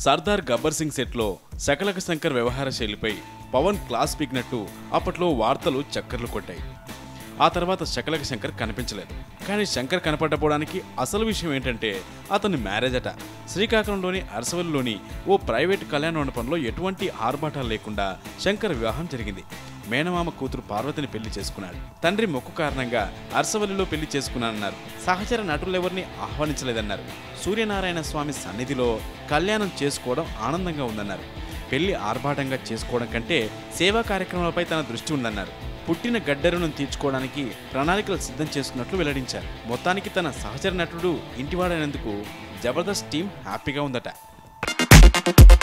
సర్దార్ గబ్బర్ సింగ్ సెట్లో సకలక శంకర్ వ్యవహార శైలిపై పవన్ క్లాస్ పీకినట్టు అప్పట్లో వార్తలు చక్కర్లు కొట్టాయి ఆ తర్వాత శకలక శంకర్ కనిపించలేదు కానీ శంకర్ కనపడపోవడానికి అసలు విషయం ఏంటంటే అతని మ్యారేజ్ అట శ్రీకాకుళంలోని అరసవల్లిలోని ఓ ప్రైవేట్ కళ్యాణ మండపంలో ఎటువంటి ఆర్భాటాలు లేకుండా శంకర్ వివాహం జరిగింది మేనమామ కూతురు పార్వతిని పెళ్లి చేసుకున్నాడు తండ్రి మొక్కు కారణంగా అరసవల్లిలో పెళ్లి చేసుకున్నానన్నారు సహచర నటులెవరిని ఆహ్వానించలేదన్నారు సూర్యనారాయణ స్వామి సన్నిధిలో కళ్యాణం చేసుకోవడం ఆనందంగా ఉందన్నారు పెళ్లి ఆర్భాటంగా చేసుకోవడం కంటే సేవా కార్యక్రమాలపై తన దృష్టి ఉందన్నారు పుట్టిన గడ్డరును తీర్చుకోవడానికి ప్రణాళికలు సిద్ధం చేస్తున్నట్లు వెల్లడించారు మొత్తానికి తన సహచర నటుడు ఇంటివాడైనందుకు జబర్దస్త్ టీం హ్యాపీగా ఉందట